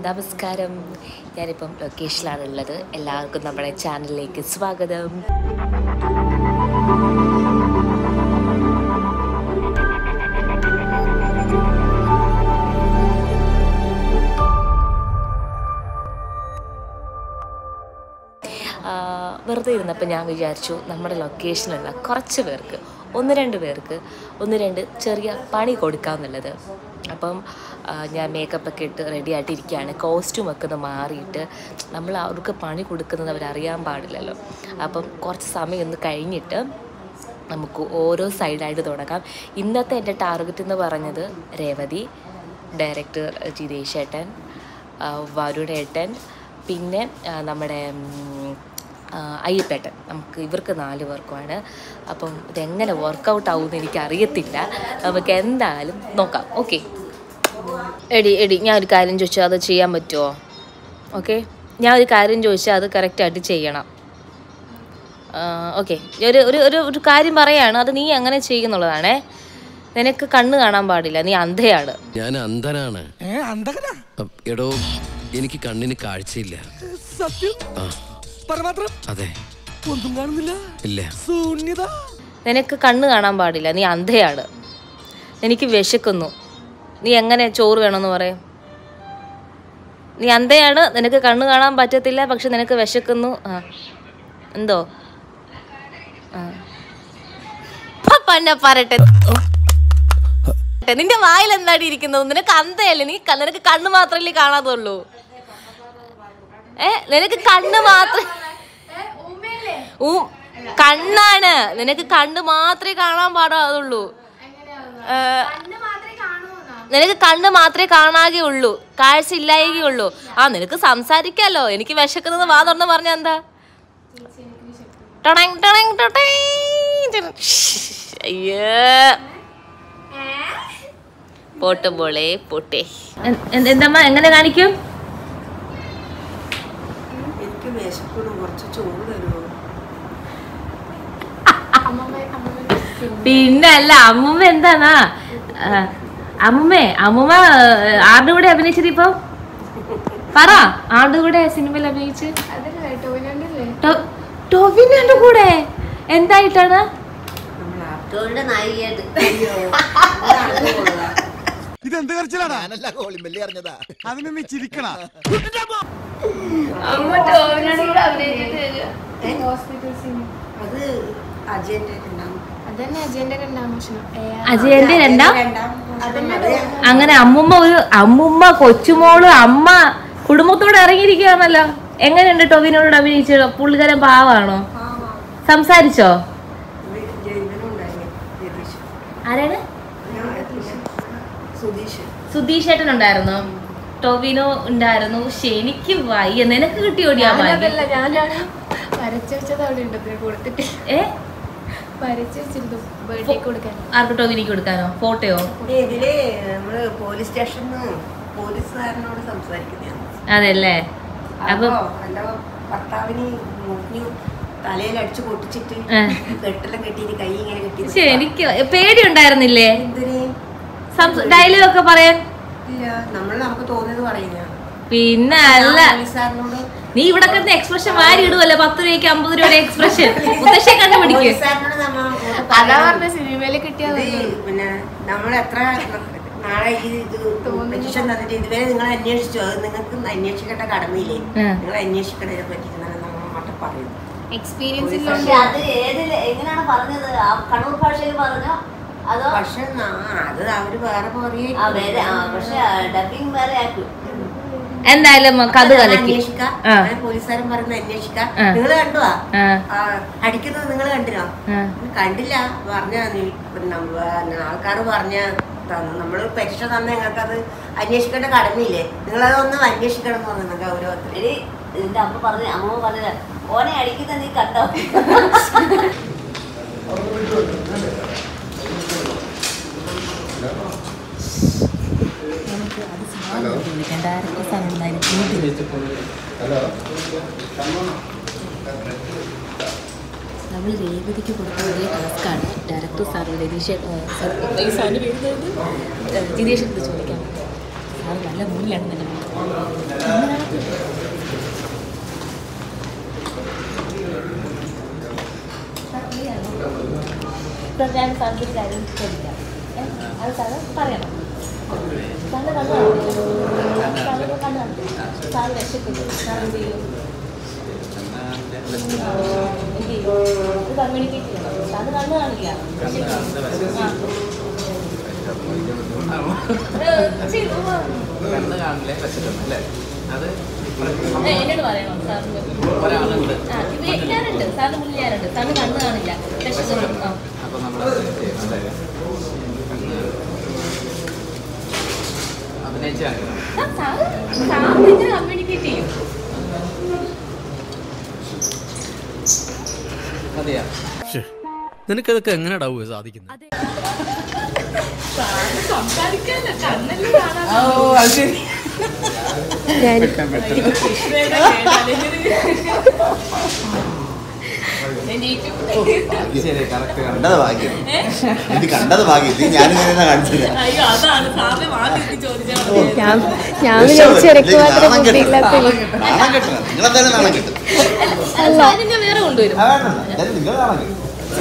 നമസ്കാരം ഞാനിപ്പം ലൊക്കേഷനിലാണ് ഉള്ളത് എല്ലാവർക്കും നമ്മുടെ ചാനലിലേക്ക് സ്വാഗതം ആ, വെറുതെ ഇരുന്നപ്പോൾ ഞാൻ വിചാരിച്ചു നമ്മുടെ ലൊക്കേഷനിലുള്ള കുറച്ച് പേർക്ക് ഒന്ന് രണ്ട് പേർക്ക് ഒന്ന് രണ്ട് ചെറിയ പണി കൊടുക്കാമെന്നുള്ളത് അപ്പം ആ, ഞാൻ മേക്കപ്പ് ഒക്കെ ഇട്ട് റെഡി ആയിട്ടിരിക്കുകയാണ് കോസ്റ്റ്യൂം ഒക്കെ ഒന്ന് മാറിയിട്ട് നമ്മൾ അവർക്ക് പണി കൊടുക്കുന്നത് അവരറിയാൻ പാടില്ലല്ലോ അപ്പം കുറച്ച് സമയം ഒന്ന് കഴിഞ്ഞിട്ട് നമുക്ക് ഓരോ സൈഡായിട്ട് തുടങ്ങാം ഇന്നത്തെ എൻ്റെ ടാർഗറ്റ് എന്ന് പറഞ്ഞത് രേവതി ഡയറക്ടർ ജിതേഷ് ഏട്ടൻ ആ, വരുണേട്ടൻ പിന്നെ ആ, നമ്മുടെ ഉം, ആ, അയ്യപ്പേട്ടൻ നമുക്ക് ഇവർക്ക് നാല് പേർക്കുമാണ് അപ്പം ഇതെങ്ങനെ വർക്കൗട്ട് ആവുമെന്ന് എനിക്ക് അറിയത്തില്ല നമുക്ക് എന്തായാലും നോക്കാം ഓക്കെ എടി എടി ഞാൻ ഒരു കാര്യം ചോദിച്ചാൽ അത് ചെയ്യാൻ പറ്റുമോ ഓക്കെ ഞാൻ ഒരു കാര്യം ചോദിച്ചാൽ അത് കറക്റ്റായിട്ട് ചെയ്യണം ഓക്കെ ഒരു ഒരു ഒരു ഒരു കാര്യം പറയാണ് അത് നീ അങ്ങനെ ചെയ്യുന്നുള്ളതാണേ നിനക്ക് കണ്ണ് കാണാൻ പാടില്ല നീ അന്ധയാണ് ഞാൻ അന്ധനാണ് ഏ അന്തകനാ അ, എടോ എനിക്ക് കണ്ണിന് കാഴ്ചയില്ല സത്യം ആ പരമാത്രം അതെ ഒന്നും കാണുന്നില്ല ഇല്ല ശൂന്യത നിനക്ക് കണ്ണ് കാണാൻ പാടില്ല നീ അന്ധയാണ് എനിക്ക് വിശക്കുന്നു നീ എങ്ങനെ ചോറ് വേണമെന്ന് പറയും നീ അന്ധയാണ് നിനക്ക് കണ്ണ് കാണാൻ പറ്റത്തില്ല പക്ഷെ നിനക്ക് വിശക്കുന്നു ആ എന്തോ ആ ഇപ്പൊ പന്നെ പറട്ടെ നിന്റെ വായിൽ എന്താടി ഇരിക്കുന്നത് നിനക്ക് അന്ധയല്ലേ നീ ക- നിനക്ക് കണ്ണ് മാത്രമല്ലേ കാണാതുള്ളൂ ഏ നിനക്ക് കണ്ണ് മാത്രം ഊ കണ്ണാണ് നിനക്ക് കണ്ണ് മാത്രമേ കാണാൻ പാടാതുള്ളൂ ഏ, നിനക്ക് കണ്ണ് മാത്രമേ കാണാകെ ഉള്ളൂ കാഴ്ച ഇല്ലായകെ ഉള്ളൂ ആ നിനക്ക് സംസാരിക്കാലോ എനിക്ക് വിശക്കുന്നത് വാ തുറന്ന് പറഞ്ഞ എന്താ ടൊടങ് ടൊടങ് ടൊടങ് ടൊടങ്. അയ്യോ പോട്ട് പോളെ പോട്ടെ എന്തമ്മ എങ്ങനെ കാണിക്കും എനിക്ക് വിശക്കണം കുറച്ച് ചോറ് തരുമോ പിന്നെ അല്ല അമ്മൂമ്മ എന്താന്നാ ആ, അമ്മൂമ്മേ അമ്മൂമ്മ ആരുടെ കൂടെ അഭിനയിച്ചത് ഇപ്പൊ പറ ആരുടെ കൂടെ സിനിമയിൽ അഭിനയിച്ച് ടോ- ടോവിനോന്റെ കൂടെ എന്തായിട്ടാണ് ഇതെന്ത് കരച്ചിലാടാ അതിന് നീ ചിരിക്കണ അത് അജയന്റെ രണ്ടാം അതന്നെ അജയന്റെ രണ്ടാം മോഷണം അജയന്റെ രണ്ടാം രണ്ടാം അത് അങ്ങനെ അമ്മുമ്മ ഒരു അമ്മുമ്മ കൊച്ചുമോള് അമ്മ കുടുംബത്തോടെ ഇറങ്ങിയിരിക്കുകയാണല്ലോ എങ്ങനെയുണ്ട് ടൊവിനോട് അഭിനയിച്ച പുള്ളിക്കാരൻ പാവാണോ സംസാരിച്ചോ ജൈവനുണ്ടായി രതീഷ് ആരാണ് സുധീഷ് സുധീഷ് ഏട്ടൻ ഉണ്ടായിരുന്നോ ടൊവിനോ ഉണ്ടായിരുന്നു പക്ഷെ എനിക്ക് വയ്യ നിനക്ക് കിട്ടിയോടിയാ അതല്ല ഞാനാണ് വരച്ചു വെച്ചത് അവിടെ ഉണ്ട് അതിന് കൊടുത്തിട്ട് ഏ വരച്ചു വെച്ചിരുന്നു ബർത്ത്ഡേ കൊടുക്കാൻ ആർക്ക് ടൊവിനിക്ക് കൊടുക്കാനോ ഫോട്ടോയോ ഇതില് നമ്മള് പോലീസ് സ്റ്റേഷനിൽ പോലീസുകാരനോട് സംസാരിക്കുന്നതാണ് അതല്ലേ അപ്പൊ അപ്പൊ എന്റെ ഭർത്താവിന് മുറിഞ്ഞു തലയിൽ അടിച്ചു പൊട്ടിച്ചിട്ട് ഏ. കെട്ടെല്ലാം കെട്ടിയിട്ട് കൈ ഇങ്ങനെ കെട്ടി പക്ഷെ എനിക്ക് പേടി ഉണ്ടായിരുന്നില്ലേ എന്തിന് ഡയലോഗ് ഒക്കെ പറയാൻ ഇല്ല നമ്മൾ നമുക്ക് തോന്നിയത് പറയുന്നതാണ് പിന്നെ അല്ല പോലീസുകാരനോട് നീ ഇവിടെ കിടന്ന് എക്സ്പ്രഷൻ വാരി ഇടുവല്ലേ പത്ത് രൂപയ്ക്ക് അമ്പത് രൂപയുടെ എക്സ്പ്രഷൻ മുത്തശ്ശിയെ കണ്ടുപിടിക്ക് പോലീസുകാരനോട് നമ്മൾ അങ്ങോട്ട് അതാ പറയണം. പറഞ്ഞ സിനിമയിൽ കിട്ടിയത് ഇത് പിന്നെ നമ്മൾ എത്ര നാളെ ഈ ഇത് പെറ്റീഷൻ തന്നിട്ട് ഇതുവരെ നിങ്ങൾ അന്വേഷിച്ചു അത് നിങ്ങൾക്ക് അന്വേഷിക്കേണ്ട കടമയില്ലേ ആ. നിങ്ങൾ അന്വേഷിക്കണതിനെ പറ്റി നമ്മൾ അങ്ങോട്ട് പറയും എക്സ്പീരിയൻസ് പക്ഷെ ഇല്ലോണ്ട് അത് ഏതില് എങ്ങനെയാണ് പറഞ്ഞത് ആ കണ്ണൂർ ഭാഷയിൽ പറഞ്ഞോ അതോ പക്ഷെ നാ- അത് അവര് വേറെ ആ വേറെ ആ പക്ഷെ ഡബിങ് വേറെ ആക്കും എന്തായാലും കഥ കലക്കി അന്വേഷിക്കാം ആ. പോലീസുകാരൻ പറയുന്നത് അന്വേഷിക്കാം ആ. നിങ്ങൾ കണ്ടുവാ ആ, ആ, അടിക്കുന്നത് നിങ്ങൾ കണ്ടിനോ ആ. കണ്ടില്ല പറഞ്ഞ ആൾക്കാർ പറഞ്ഞ തന്നു നമ്മൾ പെറ്റീഷൻ തന്ന നിങ്ങൾക്ക് അത് അന്വേഷിക്കേണ്ട കടമയില്ലേ നിങ്ങളതൊന്നും അന്വേഷിക്കണം എന്ന് പറഞ്ഞു ഗൗരവത്തിൽ എടി ഇതിന്റെ അമ്മ പറഞ്ഞ അമ്മ പറഞ്ഞത് ഓനെ അടിക്കുന്ന നീ കണ്ടോ നമ്മൾ രേവതിക്ക് കൊടുത്ത വലിയ ടാസ്ക്കാണ് ഡയറക്ടർ സാർ രതീഷ് സാർ ഈ സാറിന് വരുന്നത് ജിതേഷ് ചോദിക്കാം സാറ് നല്ല മൂടിലാണ് തന്നെ ഞാൻ സാറിൻ്റെ ഒരു കാര്യം ചോദിക്കാം ഏ? അത് സാറ് പറയണം സാറിന് കണ്ണു കാണില്ല സാറിന് കണ്ണു കാണില്ല സാറ് വിശക്കില്ല സാർ എന്ത് ചെയ്യും എന്ത് ചെയ്യും ഇത് കമ്മ്യൂണിക്കേറ്റ് ചെയ്യണം സാറിന് കണ്ണു കാണില്ല ആ ഏ, ചെയ്തു. കണ്ണ് കാണില്ലേ വെച്ചിട്ടുണ്ട് അല്ലേ അത് ഏ, എന്നോട് പറയണം സാറിന് ഒരാളുണ്ട് ആ ഇത് ഞാനുണ്ട് സാറിന് മുന്നിൽ ഞാനുണ്ട് സാറിന് കണ്ണ് കാണില്ല വിശക്കുന്നു ആ അപ്പൊ നമ്മൾ ചെയ്യണം അല്ലേ കണ്ണ് അഭിനയിച്ച് കാണിക്കണം ആ, സാറ് സാറ് ഇങ്ങനെ കമ്മ്യൂണിക്കേറ്റ് ചെയ്യും മതിയാ നിനക്കതൊക്കെ എങ്ങനെയാടാവുക സാധിക്കുന്നത് സാറ് സംസാരിക്കാനല്ല കണ്ണല്ലേ കാണാൻ ഓ അത് ശരി കൃഷ്ണയുടെ ശരി കറക്റ്റ് കണ്ടത് ഭാഗ്യം ഇത് കണ്ടത് ഭാഗ്യം ഇത് ഞാനിങ്ങനെ കാണിച്ചില്ല അയ്യോ അതാണ് സാറിന് മാറ്റി ചോദിച്ചാൽ ഞാൻ ഞാൻ വിചാരിച്ചു എനിക്ക് മാത്രം നാണം ബുദ്ധിയില്ലാത്ത കെട്ടണം നാണം കെട്ടണം നിങ്ങളെന്തായാലും നാണം കിട്ടും സാറിന് വേറെ കൊണ്ടുവരും ആ, വേണ്ട, വേണ്ട. എന്തായാലും നിങ്ങൾ നാണം കിട്ടും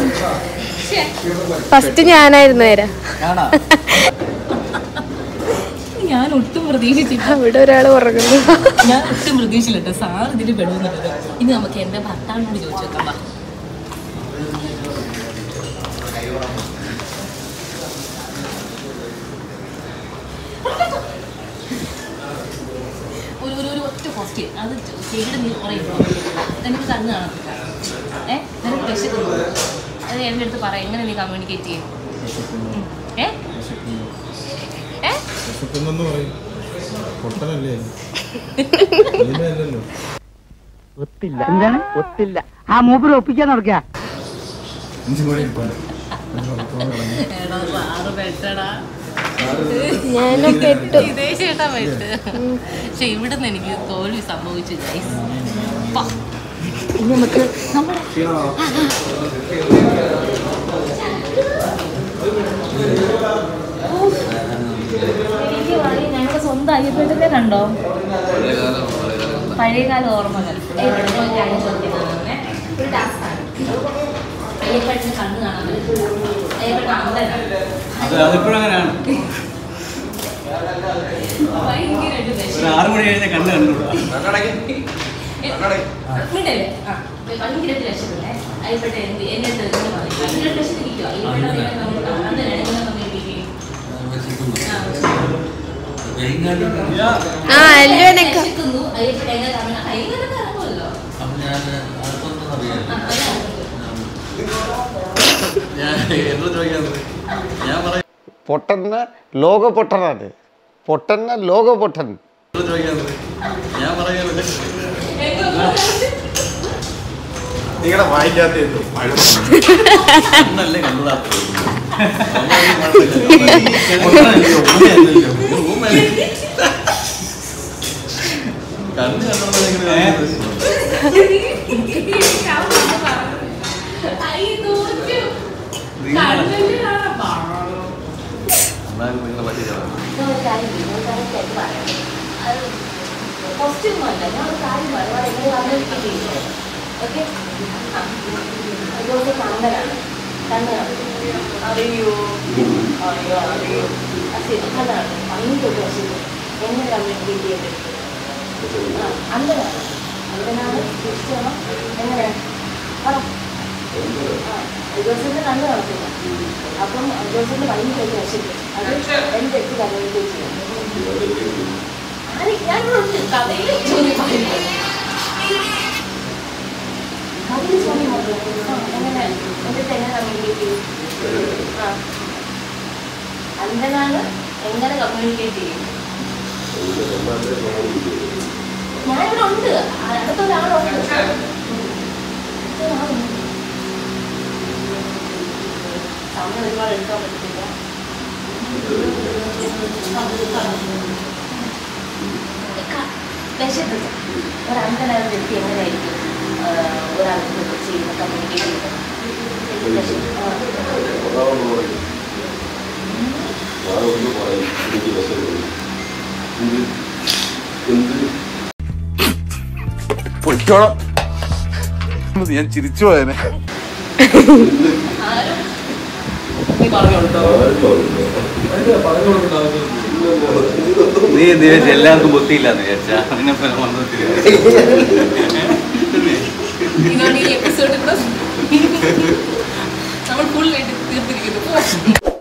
ഫസ്റ്റ് ഞാനായിരുന്നു നേരെ കാണാ ഞാൻ ഒട്ടും പ്രതീക്ഷിച്ചില്ല അവിടെ ഒരാൾ ഉറങ്ങുന്നു ഞാൻ ഒട്ടും പ്രതീക്ഷിച്ചില്ല കേട്ടോ സാർ ഇതിന് പെടുമെന്നുള്ളത് ഇനി നമുക്ക് എന്റെ ഭർത്താവിനോട് ചോദിച്ചു നോക്കാം വാ. ഒരു ഒരു ഒരു ഒറ്റ ക്വസ്റ്റ്യൻ അത് ചെയ്തിട്ട് നീ പറയുമ്പോൾ നിനക്ക് കണ്ണ് കാണത്തില്ല ഏ നിനക്ക് വിശക്കുന്നു അത് എൻ്റെ അടുത്ത് പറ എങ്ങനെ നീ കമ്മ്യൂണിക്കേറ്റ് ചെയ്യും ഉം. ഏ ഏ വിശക്കുന്നെന്ന് പറയും പൊട്ടനല്ലേ അല്ലല്ലോ ഒത്തില്ല എന്താണ് ഒത്തില്ല ആ മൂപ്പര് ഒപ്പിക്കാൻ നടക്കുക അഞ്ചു മണി ഇരിപ്പുണ്ട് എടാ, സാറ് പെട്ടടാ. ഞാനൊക്കെ ഇട്ടു ഇതേ ചേട്ടാ പെട്ട് പക്ഷെ ഇവിടുന്ന് എനിക്ക് തോൽവി സംഭവിച്ചു guys. പ്പാ. ഇനി നമുക്ക് നമ്മുടെ എനിക്ക് വഴി ഞങ്ങളുടെ സ്വന്തം അയ്യപ്പേട്ടത്തെ കണ്ടോ പഴയകാല ഓർമ്മകൾ ഏ, ഇപ്പോൾ ഞാൻ ചോദിക്കുന്നതാണ് ഒരു ടാസ്ക്കാണ് അയ്യപ്പേട്ടന് കണ്ണ് കാണാൻ പറ്റും അയ്യപ്പേട്ടൻ അന്ധനാണ് അതിപ്പോഴങ്ങനെയാണ് ഭയങ്കരമായിട്ട് വിഷമം. ആറു മണി കഴിഞ്ഞ കണ്ണ് കണ്ടുകൂടാ മിണ്ടല്ലേ? ആ, ഭയങ്കരമായിട്ട് വിശക്കുന്നേ. അയ്യപ്പേട്ടൻ എന്ത് എന്നെ അടുത്ത് ഇങ്ങനെ പറയും. ഭയങ്കരമായിട്ട് വിശന്നിരിക്കുവാ. അയ്യപ്പേട്ടൻ ഇങ്ങനെ comment ആ, അന്ധനാണ്, ഇങ്ങനെ communicate ചെയ്യും. ആ, ആ എല്ലോ എനക്ക് വിശക്കുന്നു, അയ്യപ്പേട്ടൻ എങ്ങനെ comment ആ, അയ്യപ്പേട്ടൻ അറിവുമല്ലോ. ആ, അതാണ്. പൊട്ടന്ന ലോക പൊട്ടനാണ് പൊട്ടന്ന ലോക പൊട്ടൻ നിങ്ങളുടെ വായിക്കാത്ത കണ്ണല്ലേ കണ്ടുകൂടാ കണ്ണ് അയ്യ, തോറ്റു. കണ്ണില് കാണാം. ഞാൻ ഒരു കാര്യം ചെയ്യും, ഒരു കാര്യം കേട്ട് പറയാം. അത് question ഒന്നുമല്ല. ഞാൻ ഒരു കാര്യം പറയാം. അത് എങ്ങനെ communicate ചെയ്യും. Okay? ആ. അതുകൊണ്ട് കണ്ണനാണ്. കണ്ണനാണ്. അറിയോ? അറിയോ, അറിയോ. ആ, ശരി, കണ്ണനാണ്. ഭയങ്കര വിശപ്പ്. എങ്ങനെ communicate ചെയ്യാൻ പറ്റും? ആ, അന്ധനാണ്. അന്ധനാണ്, തിരിച്ചണം. എങ്ങനെ? പറ. ആ, ജോസിന്റെ കണ്ണ് കാണത്തില്ല അപ്പം ജോസിന്റെ ഭയങ്കര വിശപ്പ് അത് എന്റെ അടുത്ത് കമ്മ്യൂണിക്കേറ്റ് ചെയ്യും ആര് ഞാനിവിടെ കഥയിൽ ചോദ്യം പറയുന്നത് കഥയിൽ ചോദ്യം പറയുന്നത് ആ, എങ്ങനെ എന്നിട്ട് എങ്ങനെ കമ്മ്യൂണിക്കേറ്റ് ചെയ്യും ആ അന്ധനാണ് എങ്ങനെ കമ്മ്യൂണിക്കേറ്റ് ചെയ്യും ഞാനിവിടെ ഉണ്ട് ആ, അടുത്തൊരാളുണ്ട് ഒരാളുണ്ട് സമയം ഒരുപാട് എടുക്കാൻ പറ്റത്തില്ല വിശപ്പില്ല ഒരന്ധനായ വ്യക്തി എങ്ങനെയായിരിക്കും ഒരാൾക്ക് ചെയ്യുന്ന കമ്മ്യൂണിക്കേറ്റ് ചെയ്യുന്നത് പൊയ്ക്കോളാം ഞാൻ ചിരിച്ചു പോയനെ നീ എന്ത് വിചാരിച്ചു എല്ലാവർക്കും ബുദ്ധിയില്ലാന്ന് വിചാരിച്ചാ അതിനൊപ്പം ഇതാണ് ഈ എപ്പിസോഡ് നമ്മൾ ഫുൾ തീർത്തിരിക്കുന്നു